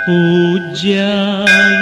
पूज्याय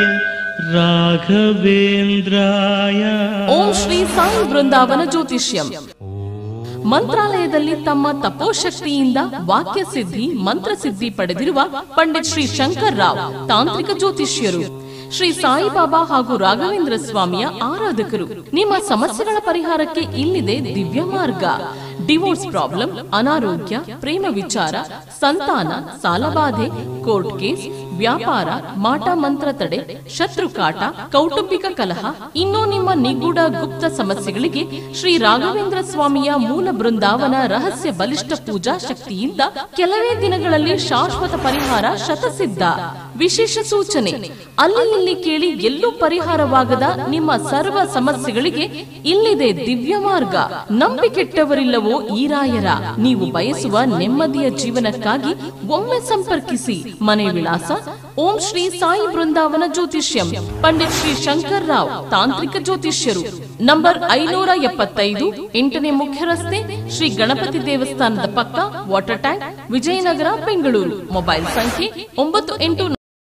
राघवेन्द्राय ಓಂ ಶ್ರೀ ಸಾಯಿ ಬೃಂದಾವನ ಜ್ಯೋತಿಷ್ಯಂ ಮಂತ್ರಾಲಯದಲ್ಲಿ ತಮ್ಮ ತಪೋಶಕ್ತಿಯಿಂದ ವಾಕ್ಯ ಸಿದ್ಧಿ ಮಂತ್ರಸಿದ್ಧಿ ಪಡೆದಿರುವ ಪಂಡಿತ್ ಶ್ರೀ ಶಂಕರ್ ರಾವ್ ತಾಂತ್ರಿಕ ಜ್ಯೋತಿಷ್ಯರು ಶ್ರೀ ಸಾಯಿಬಾಬಾ ಹಾಗೂ ರಾಘವೇಂದ್ರ ಸ್ವಾಮಿಯ ಆರಾಧಕರು ನಿಮ್ಮ ಸಮಸ್ಯೆಗಳ ಪರಿಹಾರಕ್ಕೆ ಇಲ್ಲಿದೆ ದಿವ್ಯ ಮಾರ್ಗ ಡಿವೋರ್ಸ್ ಪ್ರಾಬ್ಲಮ್ ಅನಾರೋಗ್ಯ ಪ್ರೇಮ ವಿಚಾರ ಸಂತಾನ ಸಾಲಬಾಧೆ ಕೋರ್ಟ್ ಕೇಸ್ ವ್ಯಾಪಾರ ಮಾಟ ಮಂತ್ರ ತಡೆ ಶತ್ರು ಕಾಟ ಕೌಟುಂಬಿಕ ಕಲಹ ಇನ್ನೂ ನಿಮ್ಮ ನಿಗೂಢ ಗುಪ್ತ ಸಮಸ್ಯೆಗಳಿಗೆ ಶ್ರೀ ರಾಘವೇಂದ್ರ ಸ್ವಾಮಿಯ ಮೂಲ ಬೃಂದಾವನ ರಹಸ್ಯ ಬಲಿಷ್ಠ ಪೂಜಾ ಶಕ್ತಿಯಿಂದ ಕೆಲವೇ ದಿನಗಳಲ್ಲಿ ಶಾಶ್ವತ ಪರಿಹಾರ ಶತಸಿದ್ಧ ವಿಶೇಷ ಸೂಚನೆ ಅಲ್ಲಿ ಇಲ್ಲಿ ಕೇಳಿ ಎಲ್ಲೂ ಪರಿಹಾರವಾಗದ ನಿಮ್ಮ ಸರ್ವ ಸಮಸ್ಯೆಗಳಿಗೆ ಇಲ್ಲಿದೆ ದಿವ್ಯ ಮಾರ್ಗ ನಂಬಿಕೆಟ್ಟವರಿಲ್ಲವೋ ಈ ರಾಯರ ನೀವು ಬಯಸುವ ನೆಮ್ಮದಿಯ ಜೀವನಕ್ಕಾಗಿ ಒಮ್ಮೆ ಸಂಪರ್ಕಿಸಿ ಮನೆ ವಿಳಾಸ ಓಂ ಶ್ರೀ ಸಾಯಿ ಬೃಂದಾವನ ಜ್ಯೋತಿಷ್ಯಂ ಪಂಡಿತ್ ಶ್ರೀ ಶಂಕರ್ ರಾವ್ ತಾಂತ್ರಿಕ ಜ್ಯೋತಿಷ್ಯರು ನಂಬರ್ ಐನೂರ ಎಪ್ಪತ್ತೈದು ಎಂಟನೇ ಮುಖ್ಯ ರಸ್ತೆ ಶ್ರೀ ಗಣಪತಿ ದೇವಸ್ಥಾನದ ಪಕ್ಕ water tank Vijayanagara Bengaluru mobile ಸಂಖ್ಯೆ ಒಂಬತ್ತು ಎಂಟು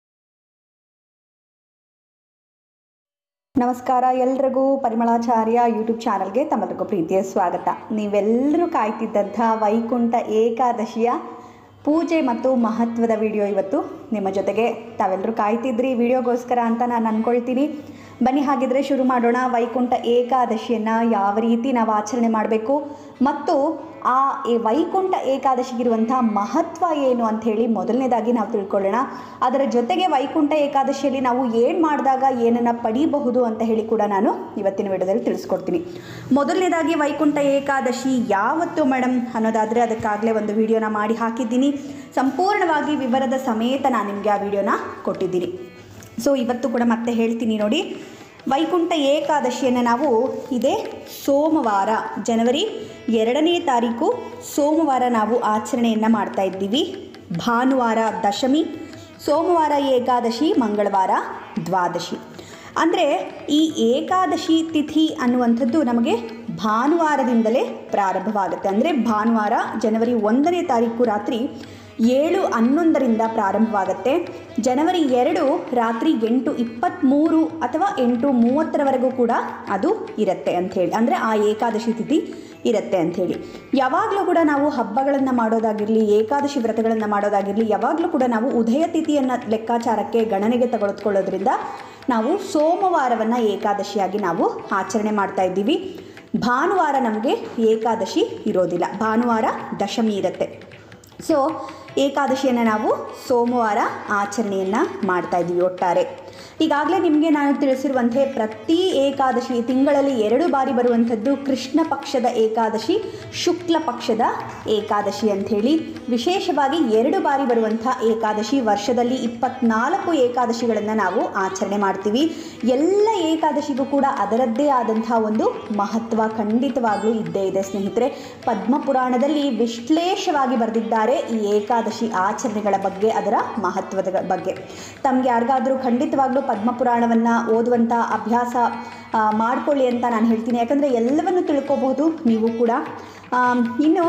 ನಮಸ್ಕಾರ ಎಲ್ರಿಗೂ ಪರಿಮಳಾಚಾರ್ಯ ಯೂಟ್ಯೂಬ್ ಚಾನಲ್ಗೆ ತಮ್ಮೆಲ್ಲರಿಗೂ ಪ್ರೀತಿಯ ಸ್ವಾಗತ ನೀವೆಲ್ಲರೂ ಕಾಯ್ತಿದ್ದಂಥ ವೈಕುಂಠ ಏಕಾದಶಿಯ ಪೂಜೆ ಮತ್ತು ಮಹತ್ವದ ವಿಡಿಯೋ ಇವತ್ತು ನಿಮ್ಮ ಜೊತೆಗೆ ತಾವೆಲ್ಲರೂ ಕಾಯ್ತಿದ್ರಿ ವಿಡಿಯೋಗೋಸ್ಕರ ಅಂತ ನಾನು ಅಂದ್ಕೊಳ್ತೀನಿ ಬನ್ನಿ ಹಾಗಿದ್ರೆ ಶುರು ಮಾಡೋಣ ವೈಕುಂಠ ಏಕಾದಶಿಯನ್ನು ಯಾವ ರೀತಿ ನಾವು ಆಚರಣೆ ಮಾಡಬೇಕು ಮತ್ತು ಆ ಈ ವೈಕುಂಠ ಏಕಾದಶಿಗಿರುವಂಥ ಮಹತ್ವ ಏನು ಅಂತ ಹೇಳಿ ಮೊದಲನೇದಾಗಿ ನಾವು ತಿಳ್ಕೊಳ್ಳೋಣ ಅದರ ಜೊತೆಗೆ ವೈಕುಂಠ ಏಕಾದಶಿಯಲ್ಲಿ ನಾವು ಏನು ಮಾಡಿದಾಗ ಏನನ್ನು ಪಡೀಬಹುದು ಅಂತ ಹೇಳಿ ಕೂಡ ನಾನು ಇವತ್ತಿನ ವಿಡಿಯೋದಲ್ಲಿ ತಿಳಿಸ್ಕೊಡ್ತೀನಿ ಮೊದಲನೇದಾಗಿ ವೈಕುಂಠ ಏಕಾದಶಿ ಯಾವತ್ತು ಮೇಡಮ್ ಅನ್ನೋದಾದರೆ ಅದಕ್ಕಾಗಲೇ ಒಂದು ವಿಡಿಯೋನ ಮಾಡಿ ಹಾಕಿದ್ದೀನಿ ಸಂಪೂರ್ಣವಾಗಿ ವಿವರದ ಸಮೇತ ನಾನು ನಿಮಗೆ ಆ ವಿಡಿಯೋನ ಕೊಟ್ಟಿದ್ದೀನಿ ಸೊ ಇವತ್ತು ಕೂಡ ಮತ್ತೆ ಹೇಳ್ತೀನಿ ನೋಡಿ ವೈಕುಂಠ ಏಕಾದಶಿಯನ್ನು ನಾವು ಇದೇ ಸೋಮವಾರ ಜನವರಿ ಎರಡನೇ ತಾರೀಕು ಸೋಮವಾರ ನಾವು ಆಚರಣೆಯನ್ನು ಮಾಡ್ತಾ ಇದ್ದೀವಿ ಭಾನುವಾರ ದಶಮಿ ಸೋಮವಾರ ಏಕಾದಶಿ ಮಂಗಳವಾರ ದ್ವಾದಶಿ ಅಂದರೆ ಈ ಏಕಾದಶಿ ತಿಥಿ ಅನ್ನುವಂಥದ್ದು ನಮಗೆ ಭಾನುವಾರದಿಂದಲೇ ಪ್ರಾರಂಭವಾಗುತ್ತೆ ಅಂದರೆ ಭಾನುವಾರ ಜನವರಿ ಒಂದನೇ ತಾರೀಕು ರಾತ್ರಿ ಏಳು ಹನ್ನೊಂದರಿಂದ ಪ್ರಾರಂಭವಾಗುತ್ತೆ ಜನವರಿ ಎರಡು ರಾತ್ರಿ ಎಂಟು ಇಪ್ಪತ್ತ್ಮೂರು ಅಥವಾ ಎಂಟು ಮೂವತ್ತರವರೆಗೂ ಕೂಡ ಅದು ಇರುತ್ತೆ ಅಂಥೇಳಿ ಅಂದರೆ ಆ ಏಕಾದಶಿ ತಿಥಿ ಇರುತ್ತೆ ಅಂಥೇಳಿ ಯಾವಾಗಲೂ ಕೂಡ ನಾವು ಹಬ್ಬಗಳನ್ನು ಮಾಡೋದಾಗಿರಲಿ ಏಕಾದಶಿ ವ್ರತಗಳನ್ನು ಮಾಡೋದಾಗಿರಲಿ ಯಾವಾಗಲೂ ಕೂಡ ನಾವು ಉದಯ ತಿಥಿಯನ್ನು ಲೆಕ್ಕಾಚಾರಕ್ಕೆ ಗಣನೆಗೆ ತೆಗೆದುಕೊಳ್ಳೋದ್ರಿಂದ ನಾವು ಸೋಮವಾರವನ್ನು ಏಕಾದಶಿಯಾಗಿ ನಾವು ಆಚರಣೆ ಮಾಡ್ತಾ ಇದ್ದೀವಿ ಭಾನುವಾರ ನಮಗೆ ಏಕಾದಶಿ ಇರೋದಿಲ್ಲ ಭಾನುವಾರ ದಶಮಿ ಇರುತ್ತೆ ಸೊ ಏಕಾದಶಿಯನ್ನು ನಾವು ಸೋಮವಾರ ಆಚರಣೆಯನ್ನು ಮಾಡ್ತಾ ಇದ್ದೀವಿ ಒಟ್ಟಾರೆ ಈಗಾಗಲೇ ನಿಮಗೆ ನಾನು ತಿಳಿಸಿರುವಂತೆ ಪ್ರತಿ ಏಕಾದಶಿ ತಿಂಗಳಲ್ಲಿ ಎರಡು ಬಾರಿ ಬರುವಂಥದ್ದು ಕೃಷ್ಣ ಪಕ್ಷದ ಏಕಾದಶಿ ಶುಕ್ಲ ಪಕ್ಷದ ಏಕಾದಶಿ ಅಂಥೇಳಿ ವಿಶೇಷವಾಗಿ ಎರಡು ಬಾರಿ ಬರುವಂಥ ಏಕಾದಶಿ ವರ್ಷದಲ್ಲಿ ಇಪ್ಪತ್ನಾಲ್ಕು ಏಕಾದಶಿಗಳನ್ನು ನಾವು ಆಚರಣೆ ಮಾಡ್ತೀವಿ ಎಲ್ಲ ಏಕಾದಶಿಗೂ ಕೂಡ ಅದರದ್ದೇ ಆದಂಥ ಒಂದು ಮಹತ್ವ ಖಂಡಿತವಾಗ್ಲೂ ಇದ್ದೇ ಇದೆ ಸ್ನೇಹಿತರೆ ಪದ್ಮಪುರಾಣದಲ್ಲಿ ವಿಶ್ಲೇಷವಾಗಿ ಬರೆದಿದ್ದಾರೆ ಈ ಏಕಾದಶಿ ಆಚರಣೆಗಳ ಬಗ್ಗೆ ಅದರ ಮಹತ್ವದ ಬಗ್ಗೆ ತಮಗೆ ಯಾರಿಗಾದರೂ ಖಂಡಿತವಾಗ್ಲೂ ಪದ್ಮಪುರಾಣವನ್ನು ಓದುವಂಥ ಅಭ್ಯಾಸ ಆ, ಮಾಡ್ಕೊಳ್ಳಿ ಅಂತ ನಾನು ಹೇಳ್ತೀನಿ ಯಾಕಂದರೆ ಎಲ್ಲವನ್ನು ತಿಳ್ಕೊಬಹುದು ನೀವು ಕೂಡ ಆಮ್, ಇನ್ನು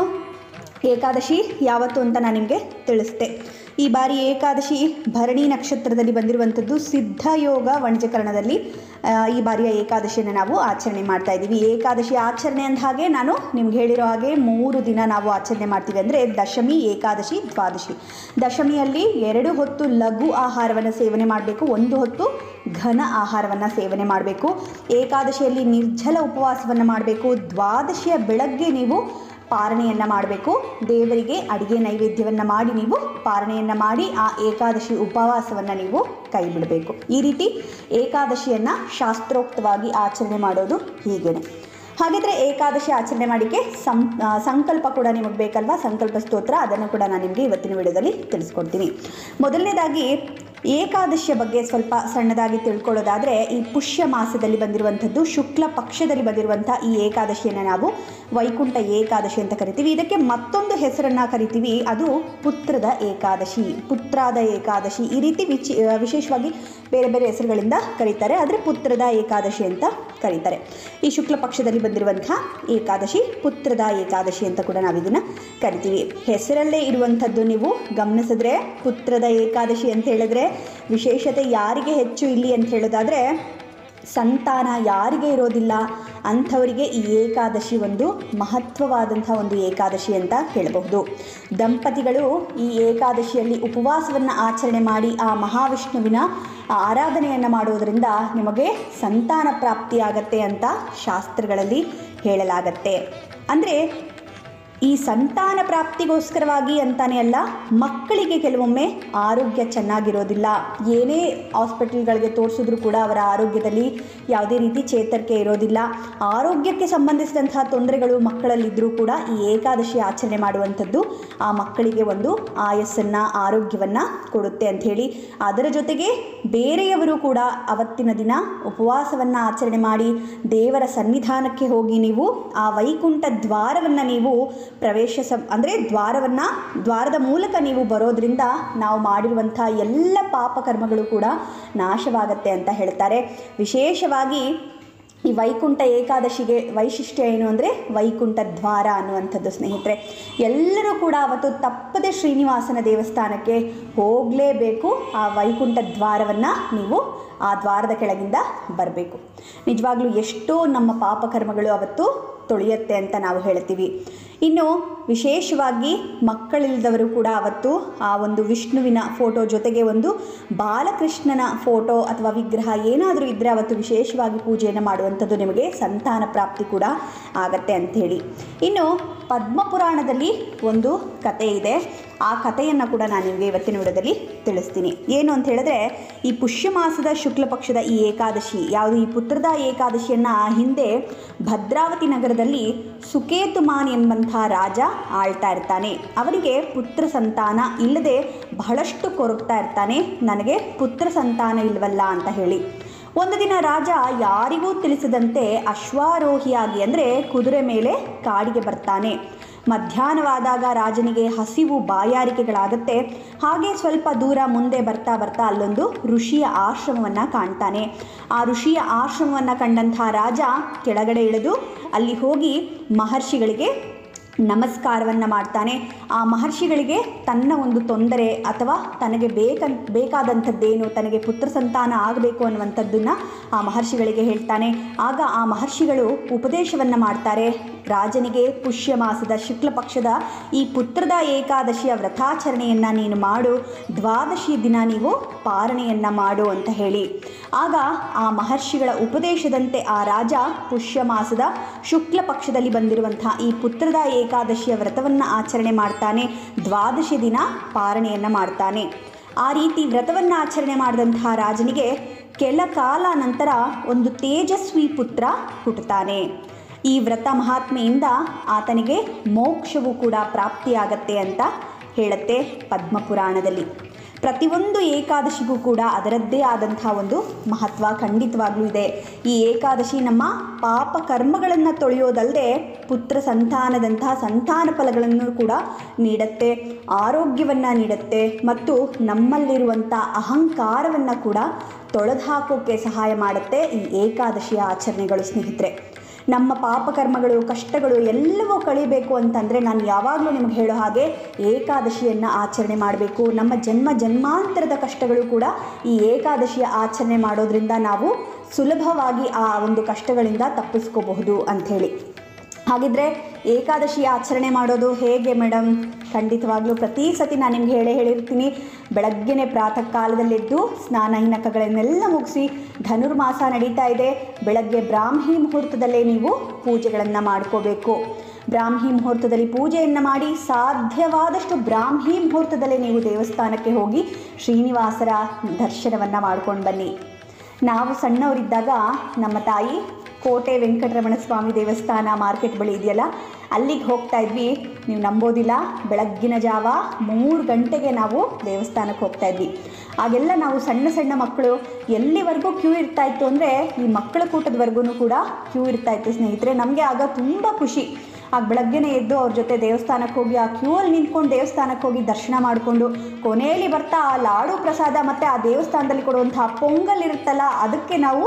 ಏಕಾದಶಿ ಯಾವತ್ತು ಅಂತ ನಾನು ನಿಮಗೆ ತಿಳಿಸ್ತೆ ಈ ಬಾರಿ ಏಕಾದಶಿ ಭರಣಿ ನಕ್ಷತ್ರದಲ್ಲಿ ಬಂದಿರುವಂಥದ್ದು ಸಿದ್ಧಯೋಗ ವಣಿಜಕರಣದಲ್ಲಿ ಆ, ಈ ಬಾರಿಯ ಏಕಾದಶಿಯನ್ನು ನಾವು ಆಚರಣೆ ಮಾಡ್ತಾ ಇದ್ದೀವಿ ಏಕಾದಶಿ ಆಚರಣೆ ಅಂದ ಹಾಗೆ ನಾನು ನಿಮ್ಗೆ ಹೇಳಿರೋ ಹಾಗೆ ಮೂರು ದಿನ ನಾವು ಆಚರಣೆ ಮಾಡ್ತೀವಿ ಅಂದರೆ ದಶಮಿ ಏಕಾದಶಿ ದ್ವಾದಶಿ ದಶಮಿಯಲ್ಲಿ ಎರಡು ಹೊತ್ತು ಲಘು ಆಹಾರವನ್ನು ಸೇವನೆ ಮಾಡಬೇಕು ಒಂದು ಹೊತ್ತು ಘನ ಆಹಾರವನ್ನು ಸೇವನೆ ಮಾಡಬೇಕು ಏಕಾದಶಿಯಲ್ಲಿ ನಿರ್ಜಲ ಉಪವಾಸವನ್ನು ಮಾಡಬೇಕು ದ್ವಾದಶಿಯ ಬೆಳಗ್ಗೆ ನೀವು ಪಾರಣೆಯನ್ನು ಮಾಡಬೇಕು ದೇವರಿಗೆ ಅಡಿಗೆ ನೈವೇದ್ಯವನ್ನು ಮಾಡಿ ನೀವು ಪಾರಣೆಯನ್ನು ಮಾಡಿ ಆ ಏಕಾದಶಿ ಉಪವಾಸವನ್ನು ನೀವು ಕೈ ಬಿಡಬೇಕು ಈ ರೀತಿ ಏಕಾದಶಿಯನ್ನು ಶಾಸ್ತ್ರೋಕ್ತವಾಗಿ ಆಚರಣೆ ಮಾಡೋದು ಹೀಗೇನೆ ಹಾಗಿದ್ರೆ ಏಕಾದಶಿ ಆಚರಣೆ ಮಾಡಿಕೆ ಸಂ ಆ, ಸಂಕಲ್ಪ ಕೂಡ ನಿಮಗೆ ಬೇಕಲ್ವಾ ಸಂಕಲ್ಪ ಸ್ತೋತ್ರ ಅದನ್ನು ಕೂಡ ನಾನು ನಿಮಗೆ ಇವತ್ತಿನ ವಿಡಿಯೋದಲ್ಲಿ ತಿಳಿಸ್ಕೊಡ್ತೀನಿ ಮೊದಲನೇದಾಗಿ ಏಕಾದಶಿಯ ಬಗ್ಗೆ ಸ್ವಲ್ಪ ಸಣ್ಣದಾಗಿ ತಿಳ್ಕೊಳ್ಳೋದಾದರೆ ಈ ಪುಷ್ಯ ಮಾಸದಲ್ಲಿ ಬಂದಿರುವಂಥದ್ದು ಶುಕ್ಲ ಪಕ್ಷದಲ್ಲಿ ಬಂದಿರುವಂಥ ಈ ಏಕಾದಶಿಯನ್ನು ನಾವು ವೈಕುಂಠ ಏಕಾದಶಿ ಅಂತ ಕರಿತೀವಿ ಇದಕ್ಕೆ ಮತ್ತೊಂದು ಹೆಸರನ್ನು ಕರಿತೀವಿ ಅದು ಪುತ್ರದ ಏಕಾದಶಿ ಪುತ್ರಾದ ಏಕಾದಶಿ ಈ ರೀತಿ ವಿಚಿ ವಿಶೇಷವಾಗಿ ಬೇರೆ ಬೇರೆ ಹೆಸರುಗಳಿಂದ ಕರೀತಾರೆ ಆದರೆ ಪುತ್ರದ ಏಕಾದಶಿ ಅಂತ ಕರೀತಾರೆ ಈ ಶುಕ್ಲ ಪಕ್ಷದಲ್ಲಿ ಬಂದಿರುವಂಥ ಏಕಾದಶಿ ಪುತ್ರದ ಏಕಾದಶಿ ಅಂತ ಕೂಡ ನಾವು ಇದನ್ನು ಕರಿತೀವಿ ಹೆಸರಲ್ಲೇ ಇರುವಂಥದ್ದು ನೀವು ಗಮನಿಸಿದ್ರೆ ಪುತ್ರದ ಏಕಾದಶಿ ಅಂತ ಹೇಳಿದ್ರೆ ವಿಶೇಷತೆ ಯಾರಿಗೆ ಹೆಚ್ಚು ಇಲ್ಲಿ ಅಂತ ಹೇಳೋದಾದರೆ ಸಂತಾನ ಯಾರಿಗೆ ಇರೋದಿಲ್ಲ ಅಂಥವರಿಗೆ ಈ ಏಕಾದಶಿ ಒಂದು ಮಹತ್ವವಾದಂಥ ಒಂದು ಏಕಾದಶಿ ಅಂತ ಹೇಳಬಹುದು ದಂಪತಿಗಳು ಈ ಏಕಾದಶಿಯಲ್ಲಿ ಉಪವಾಸವನ್ನು ಆಚರಣೆ ಮಾಡಿ ಆ ಮಹಾವಿಷ್ಣುವಿನ ಆರಾಧನೆಯನ್ನು ಮಾಡೋದರಿಂದ ನಿಮಗೆ ಸಂತಾನ ಪ್ರಾಪ್ತಿಯಾಗತ್ತೆ ಅಂತ ಶಾಸ್ತ್ರಗಳಲ್ಲಿ ಹೇಳಲಾಗತ್ತೆ ಅಂದರೆ ಈ ಸಂತಾನ ಪ್ರಾಪ್ತಿಗೋಸ್ಕರವಾಗಿ ಅಂತಾನೆ ಅಲ್ಲ ಮಕ್ಕಳಿಗೆ ಕೆಲವೊಮ್ಮೆ ಆರೋಗ್ಯ ಚೆನ್ನಾಗಿರೋದಿಲ್ಲ ಏನೇ ಹಾಸ್ಪಿಟಲ್ಗಳಿಗೆ ತೋರಿಸಿದ್ರು ಕೂಡ ಅವರ ಆರೋಗ್ಯದಲ್ಲಿ ಯಾವುದೇ ರೀತಿ ಚೇತರಿಕೆ ಇರೋದಿಲ್ಲ ಆರೋಗ್ಯಕ್ಕೆ ಸಂಬಂಧಿಸಿದಂತಹ ತೊಂದರೆಗಳು ಮಕ್ಕಳಲ್ಲಿದ್ದರೂ ಕೂಡ ಈ ಏಕಾದಶಿ ಆಚರಣೆ ಮಾಡುವಂಥದ್ದು ಆ ಮಕ್ಕಳಿಗೆ ಒಂದು ಆಯಸ್ಸನ್ನು ಆರೋಗ್ಯವನ್ನು ಕೊಡುತ್ತೆ ಅಂಥೇಳಿ ಅದರ ಜೊತೆಗೆ ಬೇರೆಯವರು ಕೂಡ ಅವತ್ತಿನ ದಿನ ಉಪವಾಸವನ್ನು ಆಚರಣೆ ಮಾಡಿ ದೇವರ ಸನ್ನಿಧಾನಕ್ಕೆ ಹೋಗಿ ನೀವು ಆ ವೈಕುಂಠ ದ್ವಾರವನ್ನು ನೀವು ಪ್ರವೇಶ ಅಂದರೆ ದ್ವಾರವನ್ನು ದ್ವಾರದ ಮೂಲಕ ನೀವು ಬರೋದ್ರಿಂದ ನಾವು ಮಾಡಿರುವಂಥ ಎಲ್ಲ ಪಾಪಕರ್ಮಗಳು ಕೂಡ ನಾಶವಾಗತ್ತೆ ಅಂತ ಹೇಳ್ತಾರೆ ವಿಶೇಷವಾಗಿ ಈ ವೈಕುಂಠ ಏಕಾದಶಿಗೆ ವೈಶಿಷ್ಟ್ಯ ಏನು ಅಂದರೆ ವೈಕುಂಠ ದ್ವಾರ ಅನ್ನುವಂಥದ್ದು ಸ್ನೇಹಿತರೆ ಎಲ್ಲರೂ ಕೂಡ ಅವತ್ತು ತಪ್ಪದೆ ಶ್ರೀನಿವಾಸನ ದೇವಸ್ಥಾನಕ್ಕೆ ಹೋಗಲೇಬೇಕು ಆ ವೈಕುಂಠ ದ್ವಾರವನ್ನು ನೀವು ಆ ದ್ವಾರದ ಕೆಳಗಿಂದ ಬರಬೇಕು ನಿಜವಾಗ್ಲೂ ಎಷ್ಟೋ ನಮ್ಮ ಪಾಪಕರ್ಮಗಳು ಅವತ್ತು ತೊಳೆಯುತ್ತೆ ಅಂತ ನಾವು ಹೇಳ್ತೀವಿ ಇನ್ನು ವಿಶೇಷವಾಗಿ ಮಕ್ಕಳಿಲ್ಲದವರು ಕೂಡ ಅವತ್ತು ಆ ಒಂದು ವಿಷ್ಣುವಿನ ಫೋಟೋ ಜೊತೆಗೆ ಒಂದು ಬಾಲಕೃಷ್ಣನ ಫೋಟೋ ಅಥವಾ ವಿಗ್ರಹ ಏನಾದರೂ ಇದ್ದರೆ ಅವತ್ತು ವಿಶೇಷವಾಗಿ ಪೂಜೆಯನ್ನು ಮಾಡುವಂಥದ್ದು ನಿಮಗೆ ಸಂತಾನ ಪ್ರಾಪ್ತಿ ಕೂಡ ಆಗತ್ತೆ ಅಂಥೇಳಿ ಇನ್ನು ಪದ್ಮಪುರಾಣದಲ್ಲಿ ಒಂದು ಕತೆ ಇದೆ ಆ ಕಥೆಯನ್ನು ಕೂಡ ನಾನು ನಿಮಗೆ ಇವತ್ತಿನ ವಿಡಿಯೋದಲ್ಲಿ ತಿಳಿಸ್ತೀನಿ ಏನು ಅಂತ ಹೇಳಿದ್ರೆ ಈ ಪುಷ್ಯ ಮಾಸದ ಶುಕ್ಲ ಪಕ್ಷದ ಈ ಏಕಾದಶಿ ಯಾವುದು ಈ ಪುತ್ರದ ಏಕಾದಶಿಯನ್ನು ಹಿಂದೆ ಭದ್ರಾವತಿ ನಗರದಲ್ಲಿ ಸುಕೇತುಮಾನ್ ಎಂಬಂಥ ರಾಜ ಆಳ್ತಾ ಇರ್ತಾನೆ ಅವನಿಗೆ ಪುತ್ರ ಸಂತಾನ ಇಲ್ಲದೆ ಬಹಳಷ್ಟು ಕೊರಗ್ತಾ ಇರ್ತಾನೆ ನನಗೆ ಪುತ್ರ ಸಂತಾನ ಇಲ್ವಲ್ಲ ಅಂತ ಹೇಳಿ ಒಂದು ದಿನ ರಾಜ ಯಾರಿಗೂ ತಿಳಿಸದಂತೆ ಅಶ್ವಾರೋಹಿಯಾಗಿ ಅಂದರೆ ಕುದುರೆ ಮೇಲೆ ಕಾಡಿಗೆ ಬರ್ತಾನೆ ಮಧ್ಯಾಹ್ನವಾದಾಗ ರಾಜನಿಗೆ ಹಸಿವು ಬಾಯಾರಿಕೆಗಳಾಗುತ್ತೆ ಹಾಗೆ ಸ್ವಲ್ಪ ದೂರ ಮುಂದೆ ಬರ್ತಾ ಬರ್ತಾ ಅಲ್ಲೊಂದು ಋಷಿಯ ಆಶ್ರಮವನ್ನು ಕಾಣ್ತಾನೆ ಆ ಋಷಿಯ ಆಶ್ರಮವನ್ನು ಕಂಡಂಥ ರಾಜ ಕೆಳಗಡೆ ಇಳಿದು ಅಲ್ಲಿ ಹೋಗಿ ಮಹರ್ಷಿಗಳಿಗೆ ನಮಸ್ಕಾರವನ್ನು ಮಾಡ್ತಾನೆ ಆ ಮಹರ್ಷಿಗಳಿಗೆ ತನ್ನ ಒಂದು ತೊಂದರೆ ಅಥವಾ ತನಗೆ ಬೇಕನ್ ಬೇಕಾದಂಥದ್ದೇನು ತನಗೆ ಪುತ್ರ ಸಂತಾನ ಆಗಬೇಕು ಅನ್ನುವಂಥದ್ದನ್ನು ಆ ಮಹರ್ಷಿಗಳಿಗೆ ಹೇಳ್ತಾನೆ ಆಗ ಆ ಮಹರ್ಷಿಗಳು ಉಪದೇಶವನ್ನು ಮಾಡ್ತಾರೆ ರಾಜನಿಗೆ ಪುಷ್ಯ ಮಾಸದ ಶುಕ್ಲ ಪಕ್ಷದ ಈ ಪುತ್ರದ ಏಕಾದಶಿಯ ವ್ರತಾಚರಣೆಯನ್ನು ನೀನು ಮಾಡು ದ್ವಾದಶಿ ದಿನ ನೀವು ಪಾರಣೆಯನ್ನು ಮಾಡು ಅಂತ ಹೇಳಿ ಆಗ ಆ ಮಹರ್ಷಿಗಳ ಉಪದೇಶದಂತೆ ಆ ರಾಜ ಪುಷ್ಯ ಮಾಸದ ಶುಕ್ಲ ಪಕ್ಷದಲ್ಲಿ ಬಂದಿರುವಂಥ ಈ ಪುತ್ರದ ಏಕಾದಶಿಯ ವ್ರತವನ್ನು ಆಚರಣೆ ಮಾಡ್ತಾನೆ ದ್ವಾದಶಿ ದಿನ ಪಾರಣೆಯನ್ನು ಮಾಡ್ತಾನೆ ಆ ರೀತಿ ವ್ರತವನ್ನು ಆಚರಣೆ ಮಾಡಿದಂತಹ ರಾಜನಿಗೆ ಕೆಲ ಕಾಲ ನಂತರ ಒಂದು ತೇಜಸ್ವಿ ಪುತ್ರ ಹುಟ್ಟುತ್ತಾನೆ ಈ ವ್ರತ ಮಹಾತ್ಮೆಯಿಂದ ಆತನಿಗೆ ಮೋಕ್ಷವು ಕೂಡ ಪ್ರಾಪ್ತಿಯಾಗತ್ತೆ ಅಂತ ಹೇಳುತ್ತೆ ಪದ್ಮಪುರಾಣದಲ್ಲಿ ಪ್ರತಿಯೊಂದು ಏಕಾದಶಿಗೂ ಕೂಡ ಅದರದ್ದೇ ಆದಂಥ ಒಂದು ಮಹತ್ವ ಖಂಡಿತವಾಗ್ಲೂ ಇದೆ ಈ ಏಕಾದಶಿ ನಮ್ಮ ಪಾಪ ಕರ್ಮಗಳನ್ನು ತೊಳೆಯೋದಲ್ಲದೆ ಪುತ್ರ ಸಂತಾನದಂತಹ ಸಂತಾನ ಫಲಗಳನ್ನು ಕೂಡ ನೀಡುತ್ತೆ ಆರೋಗ್ಯವನ್ನು ನೀಡುತ್ತೆ ಮತ್ತು ನಮ್ಮಲ್ಲಿರುವಂಥ ಅಹಂಕಾರವನ್ನು ಕೂಡ ತೊಳೆದು ಹಾಕೋಕ್ಕೆ ಸಹಾಯ ಮಾಡುತ್ತೆ ಈ ಏಕಾದಶಿಯ ಆಚರಣೆಗಳು ಸ್ನೇಹಿತರೆ ನಮ್ಮ ಪಾಪಕರ್ಮಗಳು ಕಷ್ಟಗಳು ಎಲ್ಲವೂ ಕಳಿಬೇಕು ಅಂತಂದರೆ ನಾನು ಯಾವಾಗಲೂ ನಿಮಗೆ ಹೇಳೋ ಹಾಗೆ ಏಕಾದಶಿಯನ್ನು ಆಚರಣೆ ಮಾಡಬೇಕು ನಮ್ಮ ಜನ್ಮ ಜನ್ಮಾಂತರದ ಕಷ್ಟಗಳು ಕೂಡ ಈ ಏಕಾದಶಿಯ ಆಚರಣೆ ಮಾಡೋದ್ರಿಂದ ನಾವು ಸುಲಭವಾಗಿ ಆ ಒಂದು ಕಷ್ಟಗಳಿಂದ ತಪ್ಪಿಸ್ಕೋಬಹುದು ಅಂಥೇಳಿ ಹಾಗಿದ್ರೆ ಏಕಾದಶಿ ಆಚರಣೆ ಮಾಡೋದು ಹೇಗೆ ಮೇಡಮ್ ಖಂಡಿತವಾಗ್ಲೂ ಪ್ರತಿ ಸತಿ ನಾನು ನಿಮ್ಗೆ ಹೇಳೇ ಹೇಳಿರ್ತೀನಿ ಬೆಳಗ್ಗೆನೆ ಪ್ರಾತಃ ಕಾಲದಲ್ಲೆದ್ದು ಸ್ನಾನ ಹಿನಕಗಳನ್ನೆಲ್ಲ ಮುಗಿಸಿ ಧನುರ್ಮಾಸ ನಡೀತಾ ಇದೆ ಬೆಳಗ್ಗೆ ಬ್ರಾಹ್ಮಿ ಮುಹೂರ್ತದಲ್ಲೇ ನೀವು ಪೂಜೆಗಳನ್ನು ಮಾಡ್ಕೋಬೇಕು ಬ್ರಾಹ್ಮಿ ಮುಹೂರ್ತದಲ್ಲಿ ಪೂಜೆಯನ್ನು ಮಾಡಿ ಸಾಧ್ಯವಾದಷ್ಟು ಬ್ರಾಹ್ಮಿ ಮುಹೂರ್ತದಲ್ಲೇ ನೀವು ದೇವಸ್ಥಾನಕ್ಕೆ ಹೋಗಿ ಶ್ರೀನಿವಾಸರ ದರ್ಶನವನ್ನು ಮಾಡ್ಕೊಂಡು ಬನ್ನಿ ನಾವು ಸಣ್ಣವರಿದ್ದಾಗ ನಮ್ಮ ತಾಯಿ ಕೋಟೆ ವೆಂಕಟರಮಣ ಸ್ವಾಮಿ ದೇವಸ್ಥಾನ ಮಾರ್ಕೆಟ್ ಬಳಿ ಇದೆಯಲ್ಲ ಅಲ್ಲಿಗೆ ಹೋಗ್ತಾ ಇದ್ವಿ ನೀವು ನಂಬೋದಿಲ್ಲ ಬೆಳಗ್ಗಿನ ಜಾವ ಮೂರು ಗಂಟೆಗೆ ನಾವು ದೇವಸ್ಥಾನಕ್ಕೆ ಹೋಗ್ತಾ ಇದ್ವಿ ಆಗೆಲ್ಲ ನಾವು ಸಣ್ಣ ಸಣ್ಣ ಮಕ್ಕಳು ಎಲ್ಲಿವರೆಗೂ ಕ್ಯೂ ಇರ್ತಾ ಇತ್ತು ಅಂದರೆ ಈ ಮಕ್ಕಳ ಕೂಟದವರೆಗೂ ಕೂಡ ಕ್ಯೂ ಇರ್ತಾ ಇತ್ತು ಸ್ನೇಹಿತರೆ ನಮಗೆ ಆಗ ತುಂಬ ಖುಷಿ ಆಗ ಬೆಳಗ್ಗೆನೇ ಎದ್ದು ಅವ್ರ ಜೊತೆ ದೇವಸ್ಥಾನಕ್ಕೆ ಹೋಗಿ ಆ ಕ್ಯೂ ಅಲ್ಲಿ ನಿಂತ್ಕೊಂಡು ದೇವಸ್ಥಾನಕ್ಕೆ ಹೋಗಿ ದರ್ಶನ ಮಾಡಿಕೊಂಡು ಕೊನೆಯಲ್ಲಿ ಬರ್ತಾ ಆ ಲಾಡು ಪ್ರಸಾದ ಮತ್ತು ಆ ದೇವಸ್ಥಾನದಲ್ಲಿ ಕೊಡುವಂತಹ ಪೊಂಗಲ್ ಇರುತ್ತಲ್ಲ ಅದಕ್ಕೆ ನಾವು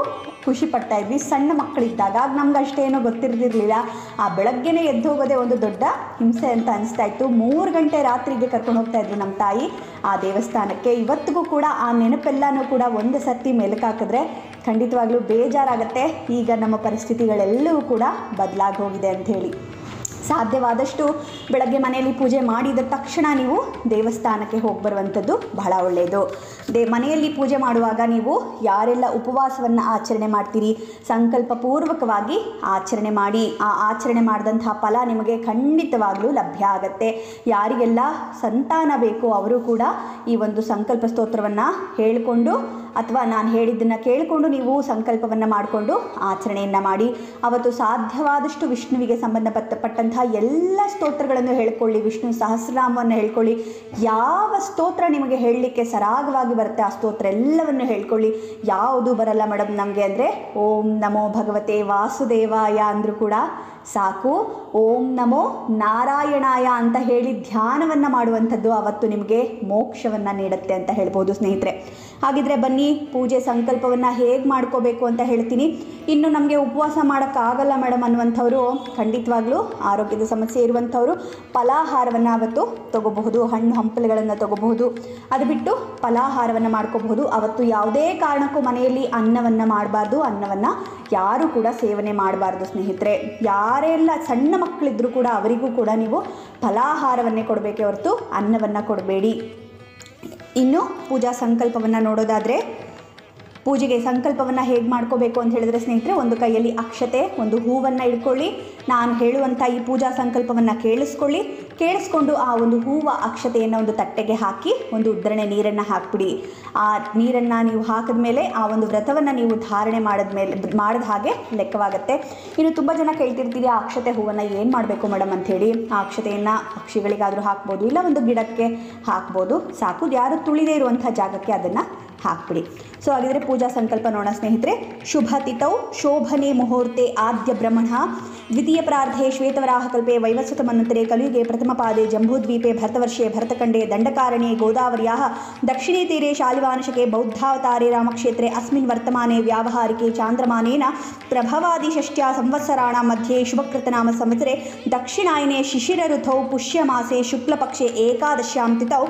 ಖುಷಿ ಪಡ್ತಾ ಇದ್ವಿ ಸಣ್ಣ ಮಕ್ಕಳಿದ್ದಾಗ ಆಗ ನಮ್ಗೆ ಅಷ್ಟೇನೋ ಗೊತ್ತಿರ್ತಿರ್ಲಿಲ್ಲ ಆ ಬೆಳಗ್ಗೆನೇ ಎದ್ದು ಹೋಗೋದೇ ಒಂದು ದೊಡ್ಡ ಹಿಂಸೆ ಅಂತ ಅನಿಸ್ತಾ ಇತ್ತು ಮೂರು ಗಂಟೆ ರಾತ್ರಿಗೆ ಕರ್ಕೊಂಡು ಹೋಗ್ತಾ ಇದ್ರು ನಮ್ಮ ತಾಯಿ ಆ ದೇವಸ್ಥಾನಕ್ಕೆ ಇವತ್ತಿಗೂ ಕೂಡ ಆ ನೆನಪೆಲ್ಲನೂ ಕೂಡ ಒಂದು ಸರ್ತಿ ಮೆಲುಕಾಕಿದ್ರೆ ಖಂಡಿತವಾಗ್ಲೂ ಬೇಜಾರಾಗತ್ತೆ ಈಗ ನಮ್ಮ ಪರಿಸ್ಥಿತಿಗಳೆಲ್ಲವೂ ಕೂಡ ಬದಲಾಗಿ ಹೋಗಿದೆ ಅಂತ ಹೇಳಿ ಸಾಧ್ಯವಾದಷ್ಟು ಬೆಳಗ್ಗೆ ಮನೆಯಲ್ಲಿ ಪೂಜೆ ಮಾಡಿದ ತಕ್ಷಣ ನೀವು ದೇವಸ್ಥಾನಕ್ಕೆ ಹೋಗಿ ಬರುವಂಥದ್ದು ಬಹಳ ಒಳ್ಳೆಯದು ದೇ ಮನೆಯಲ್ಲಿ ಪೂಜೆ ಮಾಡುವಾಗ ನೀವು ಯಾರೆಲ್ಲ ಉಪವಾಸವನ್ನು ಆಚರಣೆ ಮಾಡ್ತೀರಿ ಸಂಕಲ್ಪ ಪೂರ್ವಕವಾಗಿ ಆಚರಣೆ ಮಾಡಿ ಆ ಆಚರಣೆ ಮಾಡಿದಂತಹ ಫಲ ನಿಮಗೆ ಖಂಡಿತವಾಗ್ಲೂ ಲಭ್ಯ ಆಗತ್ತೆ ಯಾರಿಗೆಲ್ಲ ಸಂತಾನ ಬೇಕೋ ಅವರು ಕೂಡ ಈ ಒಂದು ಸಂಕಲ್ಪ ಸ್ತೋತ್ರವನ್ನು ಹೇಳಿಕೊಂಡು ಅಥವಾ ನಾನು ಹೇಳಿದ್ದನ್ನು ಕೇಳಿಕೊಂಡು ನೀವು ಸಂಕಲ್ಪವನ್ನು ಮಾಡಿಕೊಂಡು ಆಚರಣೆಯನ್ನು ಮಾಡಿ ಅವತ್ತು ಸಾಧ್ಯವಾದಷ್ಟು ವಿಷ್ಣುವಿಗೆ ಸಂಬಂಧಪಟ್ಟ ಪಟ್ಟಂತಹ ಎಲ್ಲ ಸ್ತೋತ್ರಗಳನ್ನು ಹೇಳ್ಕೊಳ್ಳಿ ವಿಷ್ಣು ಸಹಸ್ರನಾಮವನ್ನು ಹೇಳ್ಕೊಳ್ಳಿ ಯಾವ ಸ್ತೋತ್ರ ನಿಮಗೆ ಹೇಳಲಿಕ್ಕೆ ಸರಾಗವಾಗಿ ಬರುತ್ತೆ ಆ ಸ್ತೋತ್ರ ಎಲ್ಲವನ್ನು ಹೇಳ್ಕೊಳ್ಳಿ ಯಾವುದು ಬರಲ್ಲ ಮೇಡಮ್ ನಮಗೆ ಅಂದರೆ ಓಂ ನಮೋ ಭಗವತೆ ವಾಸುದೇವಾಯ ಅಂದರೂ ಕೂಡ ಸಾಕು ಓಂ ನಮೋ ನಾರಾಯಣಾಯ ಅಂತ ಹೇಳಿ ಧ್ಯಾನವನ್ನು ಮಾಡುವಂಥದ್ದು ಅವತ್ತು ನಿಮಗೆ ಮೋಕ್ಷವನ್ನು ನೀಡುತ್ತೆ ಅಂತ ಹೇಳ್ಬೋದು ಸ್ನೇಹಿತರೆ ಹಾಗಿದ್ರೆ ಬನ್ನಿ ಪೂಜೆ ಸಂಕಲ್ಪವನ್ನು ಹೇಗೆ ಮಾಡ್ಕೋಬೇಕು ಅಂತ ಹೇಳ್ತೀನಿ ಇನ್ನು ನಮಗೆ ಉಪವಾಸ ಮಾಡೋಕ್ಕಾಗಲ್ಲ ಮೇಡಮ್ ಅನ್ನುವಂಥವ್ರು ಖಂಡಿತವಾಗ್ಲೂ ಆರೋಗ್ಯದ ಸಮಸ್ಯೆ ಇರುವಂಥವರು ಫಲಾಹಾರವನ್ನು ಅವತ್ತು ತಗೋಬಹುದು ಹಣ್ಣು ಹಂಪಲುಗಳನ್ನು ತಗೋಬಹುದು ಅದು ಬಿಟ್ಟು ಫಲಾಹಾರವನ್ನು ಮಾಡ್ಕೋಬಹುದು ಅವತ್ತು ಯಾವುದೇ ಕಾರಣಕ್ಕೂ ಮನೆಯಲ್ಲಿ ಅನ್ನವನ್ನು ಮಾಡಬಾರ್ದು ಅನ್ನವನ್ನು ಯಾರೂ ಕೂಡ ಸೇವನೆ ಮಾಡಬಾರ್ದು ಸ್ನೇಹಿತರೆ ಯಾರೆಲ್ಲ ಸಣ್ಣ ಮಕ್ಕಳಿದ್ರೂ ಕೂಡ ಅವರಿಗೂ ಕೂಡ ನೀವು ಫಲಾಹಾರವನ್ನೇ ಕೊಡಬೇಕೇ ಹೊರತು ಅನ್ನವನ್ನು ಕೊಡಬೇಡಿ ಇನ್ನು ಪೂಜಾ ಸಂಕಲ್ಪವನ್ನು ನೋಡೋದಾದರೆ ಪೂಜೆಗೆ ಸಂಕಲ್ಪವನ್ನು ಹೇಗೆ ಮಾಡ್ಕೋಬೇಕು ಅಂತ ಹೇಳಿದ್ರೆ ಸ್ನೇಹಿತರೆ ಒಂದು ಕೈಯಲ್ಲಿ ಅಕ್ಷತೆ ಒಂದು ಹೂವನ್ನು ಇಟ್ಕೊಳ್ಳಿ ನಾನು ಹೇಳುವಂಥ ಈ ಪೂಜಾ ಸಂಕಲ್ಪವನ್ನು ಕೇಳಿಸ್ಕೊಳ್ಳಿ ಕೇಳಿಸ್ಕೊಂಡು ಆ ಒಂದು ಹೂವ ಅಕ್ಷತೆಯನ್ನು ಒಂದು ತಟ್ಟೆಗೆ ಹಾಕಿ ಒಂದು ಉದ್ದರಣೆ ನೀರನ್ನು ಹಾಕ್ಬಿಡಿ ಆ ನೀರನ್ನು ನೀವು ಹಾಕಿದ ಮೇಲೆ ಆ ಒಂದು ವ್ರತವನ್ನು ನೀವು ಧಾರಣೆ ಮಾಡಿದ ಮೇಲೆ ಮಾಡಿದ ಹಾಗೆ ಲೆಕ್ಕವಾಗುತ್ತೆ ಇನ್ನು ತುಂಬ ಜನ ಕೇಳ್ತಿರ್ತೀರಿ ಆ ಅಕ್ಷತೆ ಹೂವನ್ನು ಏನು ಮಾಡಬೇಕು ಮೇಡಮ್ ಅಂಥೇಳಿ ಆ ಅಕ್ಷತೆಯನ್ನು ಪಕ್ಷಿಗಳಿಗಾದರೂ ಹಾಕ್ಬೋದು ಇಲ್ಲ ಒಂದು ಗಿಡಕ್ಕೆ ಹಾಕ್ಬೋದು ಸಾಕು ಯಾರು ತುಳಿದೇ ಇರುವಂಥ ಜಾಗಕ್ಕೆ ಅದನ್ನು ಹಾಕ್ಬಿಡಿ ಸೊ ಹಾಗಿದ್ರೆ ಪೂಜಾ ಸಂಕಲ್ಪ ನೋಡೋಣ ಸ್ನೇಹಿತರೆ ಶುಭ ತಿಥೌ ಶೋಭನೆ ಮುಹೂರ್ತೆ ಆದ್ಯ ಬ್ರಹ್ಮಣ ದ್ವಿತೀಯ ಪ್ರಾರ್ಧೆ ಶ್ವೇತವರಾಹಕಲ್ಪೆ ವೈವಸ್ವತ ಮನ್ವಂತರೆ ಕಲಿಯುಗೆ ಪ್ರಥಮ ಪಾದೆ ಜಂಬೂದ್ವೀಪೆ ಭರತವರ್ಷೆ ಭರತಖಂಡೆ ದಂಡಕಾರಣ್ಯೆ ಗೋದಾವರ್ಯಾः ದಕ್ಷಿಣೇ ತೀರೆ ಶಾಲಿವಾನಶಕೆ ಬೌದ್ಧಾವತಾರೆ ರಾಮಕ್ಷೇತ್ರೆ ಅಸ್ಮಿನ್ ವರ್ತಮಾನೆ ವ್ಯಾವಹಾರಿಕೆ ಚಾಂದ್ರಮಾನೇನ ಪ್ರಭವಾದಿ ಷಷ್ಟ್ಯ ಸಂವತ್ಸರಾಣ ಮಧ್ಯೆ ಶುಭಕೃತನಾಮ ಸಂವತ್ಸರೆ ದಕ್ಷಿಣಾಯನೆ ಶಿಶಿರ ಋತೌ ಪುಷ್ಯಮಾಸೆ ಶುಕ್ಲಪಕ್ಷೆ ಏಕಾದಶ್ಯಾಂ ತಿಥೌ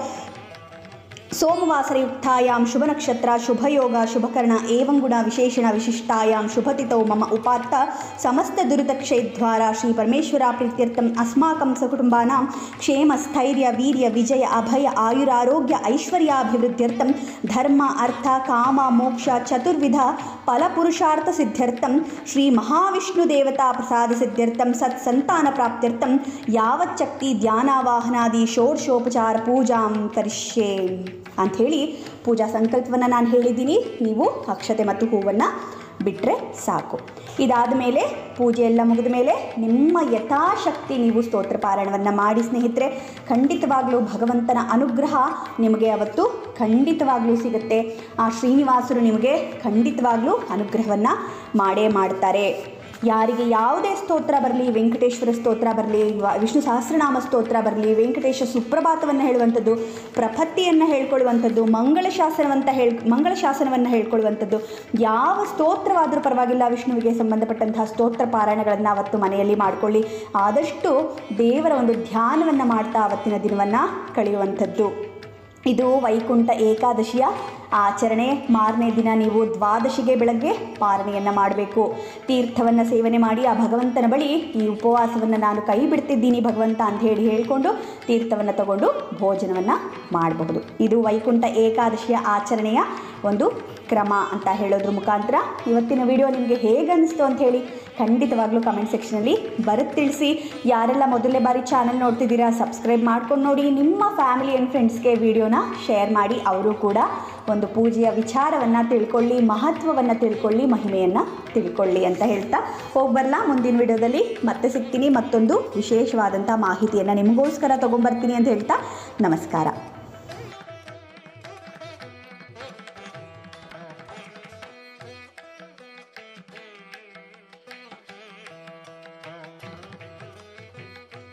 ಸೋಮವಾಸರಯುಕ್ತಾಯಾಂ ಶುಭನಕ್ಷತ್ರ ಶುಭಯೋಗ ಶುಭಕರ್ಣ ಏವಂ ಗುಣ ವಿಶೇಷಣ ವಿಶಿಷ್ಟಾಯಾಂ ಶುಭತಿಥೌ ಮಮ ಉಪಾತ್ತ ಸಮಸ್ತ ದುರಿತಕ್ಷಯದ್ವಾರ ಶ್ರೀ ಪರಮೇಶ್ವರ ಪ್ರೀತ್ಯರ್ಥಂ ಅಸ್ಮಾಕಂ ಸಕುಟುಂಬಾನಾಂ ಕ್ಷೇಮ ಸ್ಥೈರ್ಯ ವೀರ್ಯ ವಿಜಯ ಅಭಯ ಆಯುರಾರೋಗ್ಯ ಐಶ್ವರ್ಯಾಭಿವೃದ್ಧ್ಯರ್ಥಂ ಧರ್ಮ ಅರ್ಥ ಕಾಮ ಮೋಕ್ಷ ಚತುರ್ವಿಧ ಫಲಪುರುಷಾರ್ಥ ಸಿದ್ಧ್ಯರ್ಥಂ ಶ್ರೀ ಮಹಾವಿಷ್ಣು ದೇವತಾ ಪ್ರಸಾದ ಸಿದ್ಧ್ಯರ್ಥಂ ಸತ್ ಸಂತಾನ ಪ್ರಾಪ್ತ್ಯರ್ಥಂ ಯಾವಚ್ಚಕ್ತಿ ಧ್ಯಾನಾವಾಹನಾದಿ ಷೋಡಶೋಪಚಾರ ಪೂಜಾಂ ಕರಿಷ್ಯೆ ಅಂಥೇಳಿ ಪೂಜಾ ಸಂಕಲ್ಪವನ್ನು ನಾನು ಹೇಳಿದ್ದೀನಿ ನೀವು ಅಕ್ಷತೆ ಮತ್ತು ಹೂವನ್ನು ಬಿಟ್ಟರೆ ಸಾಕು ಇದಾದ ಮೇಲೆ ಪೂಜೆ ಎಲ್ಲ ಮುಗಿದ ಮೇಲೆ ನಿಮ್ಮ ಯಥಾಶಕ್ತಿ ನೀವು ಸ್ತೋತ್ರ ಪಾರಾಯಣವನ್ನು ಮಾಡಿ ಸ್ನೇಹಿತರೆ ಖಂಡಿತವಾಗ್ಲೂ ಭಗವಂತನ ಅನುಗ್ರಹ ನಿಮಗೆ ಅವತ್ತು ಖಂಡಿತವಾಗ್ಲೂ ಸಿಗುತ್ತೆ ಆ ಶ್ರೀನಿವಾಸರು ನಿಮಗೆ ಖಂಡಿತವಾಗ್ಲೂ ಅನುಗ್ರಹವನ್ನು ಮಾಡೇ ಮಾಡ್ತಾರೆ ಯಾರಿಗೆ ಯಾವುದೇ ಸ್ತೋತ್ರ ಬರಲಿ ವೆಂಕಟೇಶ್ವರ ಸ್ತೋತ್ರ ಬರಲಿ ವಿಷ್ಣು ಸಹಸ್ರನಾಮ ಸ್ತೋತ್ರ ಬರಲಿ ವೆಂಕಟೇಶ ಸುಪ್ರಭಾತವನ್ನು ಹೇಳುವಂಥದ್ದು ಪ್ರಪತ್ತಿಯನ್ನು ಹೇಳ್ಕೊಳ್ಳುವಂಥದ್ದು ಮಂಗಳ ಶಾಸನವಂತ ಹೇಳ್ ಮಂಗಳ ಶಾಸನವನ್ನು ಹೇಳ್ಕೊಳ್ಳುವಂಥದ್ದು ಯಾವ ಸ್ತೋತ್ರವಾದರೂ ಪರವಾಗಿಲ್ಲ ವಿಷ್ಣುವಿಗೆ ಸಂಬಂಧಪಟ್ಟಂತಹ ಸ್ತೋತ್ರ ಪಾರಾಯಣಗಳನ್ನು ಅವತ್ತು ಮನೆಯಲ್ಲಿ ಮಾಡಿಕೊಳ್ಳಿ ಆದಷ್ಟು ದೇವರ ಒಂದು ಧ್ಯಾನವನ್ನು ಮಾಡ್ತಾ ಅವತ್ತಿನ ದಿನವನ್ನು ಕಳೆಯುವಂಥದ್ದು ಇದು ವೈಕುಂಠ ಏಕಾದಶಿಯ ಆಚರಣೆ ಮಾರನೇ ದಿನ ನೀವು ದ್ವಾದಶಿಗೆ ಬೆಳಗ್ಗೆ ಪಾರಣೆಯನ್ನು ಮಾಡಬೇಕು ತೀರ್ಥವನ್ನು ಸೇವನೆ ಮಾಡಿ ಆ ಭಗವಂತನ ಬಳಿ ಈ ಉಪವಾಸವನ್ನು ನಾನು ಕೈ ಬಿಡ್ತಿದ್ದೀನಿ ಭಗವಂತ ಅಂತ ಹೇಳಿ ಹೇಳಿಕೊಂಡು ತೀರ್ಥವನ್ನು ತಗೊಂಡು ಭೋಜನವನ್ನು ಮಾಡಬಹುದು ಇದು ವೈಕುಂಠ ಏಕಾದಶಿಯ ಆಚರಣೆಯ ಒಂದು ಕ್ರಮ ಅಂತ ಹೇಳೋದ್ರ ಮುಖಾಂತರ ಇವತ್ತಿನ ವಿಡಿಯೋ ನಿಮಗೆ ಹೇಗೆ ಅನಿಸ್ತು ಅಂತ ಹೇಳಿ ಖಂಡಿತವಾಗ್ಲೂ ಕಮೆಂಟ್ ಸೆಕ್ಷನಲ್ಲಿ ಬರುತ್ತೆ ತಿಳಿಸಿ ಯಾರೆಲ್ಲ ಮೊದಲನೇ ಬಾರಿ ಚಾನಲ್ ನೋಡ್ತಿದ್ದೀರಾ ಸಬ್ಸ್ಕ್ರೈಬ್ ಮಾಡ್ಕೊಂಡು ನೋಡಿ ನಿಮ್ಮ ಫ್ಯಾಮಿಲಿ ಆ್ಯಂಡ್ ಫ್ರೆಂಡ್ಸ್ಗೆ ವಿಡಿಯೋನ ಶೇರ್ ಮಾಡಿ ಅವರು ಕೂಡ ಒಂದು ಪೂಜೆಯ ವಿಚಾರವನ್ನು ತಿಳ್ಕೊಳ್ಳಿ ಮಹತ್ವವನ್ನು ತಿಳ್ಕೊಳ್ಳಿ ಮಹಿಮೆಯನ್ನು ತಿಳ್ಕೊಳ್ಳಿ ಅಂತ ಹೇಳ್ತಾ ಹೋಗಿ ಬರಲ್ಲ ಮುಂದಿನ ವಿಡಿಯೋದಲ್ಲಿ ಮತ್ತೆ ಸಿಗ್ತೀನಿ ಮತ್ತೊಂದು ವಿಶೇಷವಾದಂಥ ಮಾಹಿತಿಯನ್ನು ನಿಮಗೋಸ್ಕರ ತೊಗೊಂಬರ್ತೀನಿ ಅಂತ ಹೇಳ್ತಾ ನಮಸ್ಕಾರ